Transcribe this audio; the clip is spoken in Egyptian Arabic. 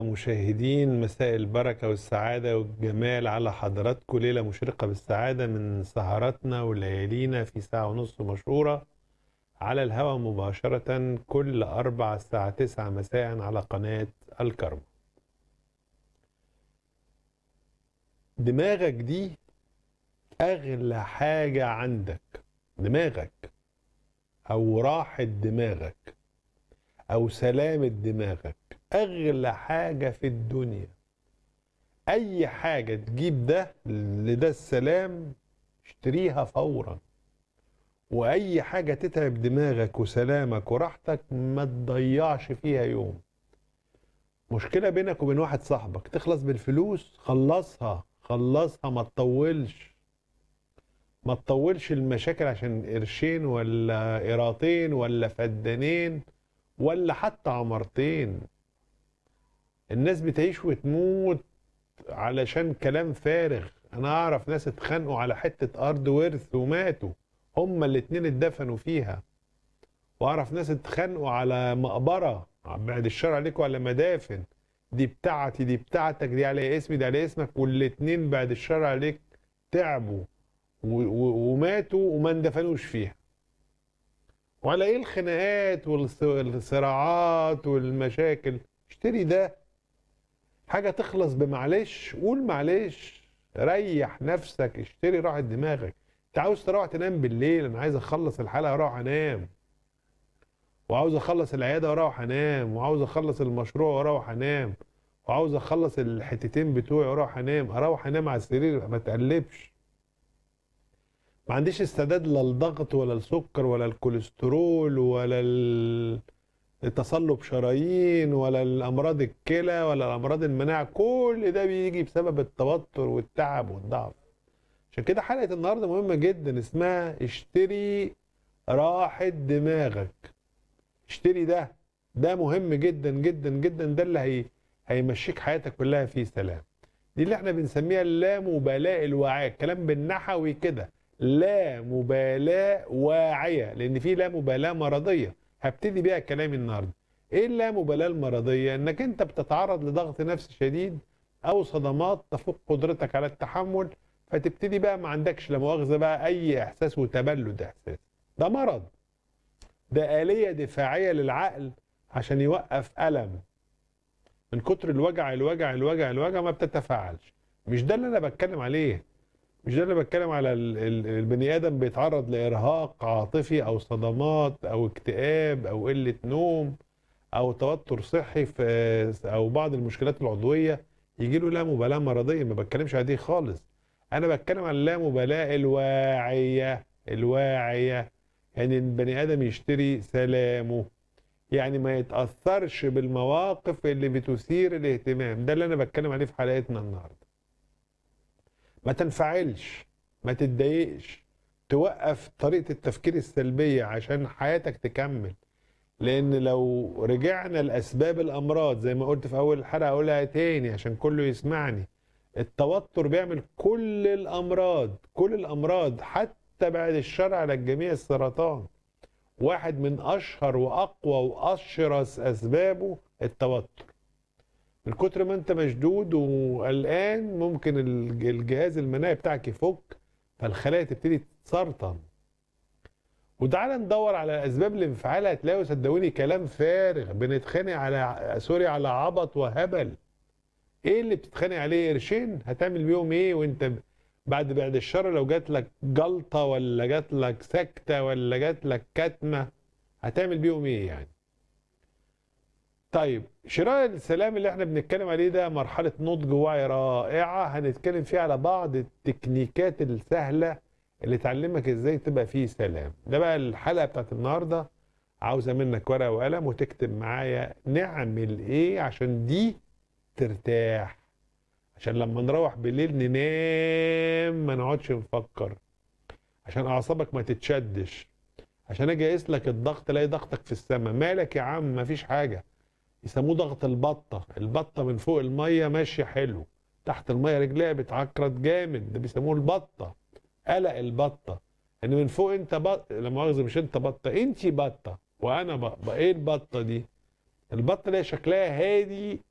مشاهدين مساء البركة والسعادة والجمال على حضراتكم ليلة مشرقة بالسعادة من سهراتنا وليالينا في ساعة ونص مشهورة على الهواء مباشرة كل أربع الساعة تسعة مساء على قناة الكرم دماغك دي أغلى حاجة عندك دماغك أو راحة دماغك أو سلامة دماغك أغلى حاجة في الدنيا أي حاجة تجيب ده لده السلام اشتريها فورا وأي حاجة تتعب دماغك وسلامك وراحتك ما تضيعش فيها يوم مشكلة بينك وبين واحد صاحبك تخلص بالفلوس خلصها خلصها ما تطولش ما تطولش المشاكل عشان قرشين ولا قيراطين ولا فدانين ولا حتى عمرتين الناس بتعيش وتموت علشان كلام فارغ انا اعرف ناس اتخانقوا على حتة ارض ورث وماتوا هما الاتنين اتدفنوا فيها واعرف ناس اتخانقوا على مقبرة بعد الشر عليكم على مدافن دي بتاعتي دي بتاعتك دي على اسمي دي على اسمك والاتنين بعد الشر عليك تعبوا و- و- وماتوا وما اندفنوش فيها وعلى ايه الخناقات والص- والصراعات والمشاكل اشتري ده حاجة تخلص بمعلش قول معلش ريح نفسك اشتري راحة دماغك انت عاوز تروح تنام بالليل انا عايز اخلص الحلقة واروح انام وعاوز اخلص العيادة واروح انام وعاوز اخلص المشروع واروح انام وعاوز اخلص الحتتين بتوعي واروح انام اروح انام على السرير ما تقلبش ما عنديش استعداد لا الضغط ولا السكر ولا الكوليسترول ولا ال- تصلب شرايين ولا الامراض الكلى ولا الامراض المناعه كل ده بيجي بسبب التوتر والتعب والضعف عشان كده حلقه النهارده مهمه جدا اسمها اشتري راحه دماغك اشتري ده ده مهم جدا جدا جدا ده اللي هي هيمشيك حياتك كلها في سلام دي اللي احنا بنسميها اللامبالاه الواعيه الكلام بالنحوي كده لا مبالاه واعيه لان في لا مبالاه مرضيه هبتدي بيها كلامي النهارده ايه اللامبالاه المرضيه انك انت بتتعرض لضغط نفسي شديد او صدمات تفوق قدرتك على التحمل فتبتدي بقى ما عندكش لا مؤاخذه بقى اي احساس وتبلد احساس ده مرض ده آلية دفاعية للعقل عشان يوقف ألم من كتر الوجع الوجع الوجع الوجع ما بتتفاعلش مش ده اللي أنا بتكلم عليه مش ده اللي بتكلم على ال- ال- البني آدم بيتعرض لإرهاق عاطفي أو صدمات أو اكتئاب أو قلة نوم أو توتر صحي في أو بعض المشكلات العضوية يجي له لا مبالاة مرضية ما بتكلمش على دي خالص أنا بتكلم عن لا مبالاة الواعية الواعية يعني البني ادم يشتري سلامه يعني ما يتاثرش بالمواقف اللي بتثير الاهتمام ده اللي انا بتكلم عليه في حلقتنا النهارده ما تنفعلش ما تتضايقش توقف طريقه التفكير السلبيه عشان حياتك تكمل لان لو رجعنا لاسباب الامراض زي ما قلت في اول الحلقه اقولها تاني عشان كله يسمعني التوتر بيعمل كل الامراض كل الامراض حتى بعد الشر على الجميع السرطان واحد من اشهر واقوى واشرس اسبابه التوتر من كتر ما انت مشدود وقلقان ممكن الج- الجهاز المناعي بتاعك يفك فالخلايا تبتدي تتسرطن وتعالى ندور على اسباب الانفعال هتلاقوا صدقوني كلام فارغ بنتخانق على سوري على عبط وهبل ايه اللي بتتخانق عليه قرشين هتعمل بيهم ايه وانت ب- بعد بعد الشر لو جات لك جلطه ولا جات لك سكته ولا جات لك كتمه هتعمل بيهم ايه يعني طيب شراء السلام اللي احنا بنتكلم عليه ده مرحله نضج وعي رائعه هنتكلم فيها على بعض التكنيكات السهله اللي تعلمك ازاي تبقى فيه سلام ده بقى الحلقه بتاعت النهارده عاوزه منك ورقه وقلم وتكتب معايا نعمل ايه عشان دي ترتاح عشان لما نروح بالليل ننام ما نقعدش نفكر عشان اعصابك ما تتشدش عشان اجي اقيس لك الضغط الاقي ضغطك في السماء مالك يا عم مفيش حاجه يسموه ضغط البطه البطه من فوق الميه ماشيه حلو تحت الميه رجليها بتعكرت جامد ده بيسموه البطه قلق البطه ان من فوق انت بط لا مؤاخذه مش انت بطه انت بطه وانا بطه ايه البطه دي البطه اللي هي شكلها هادي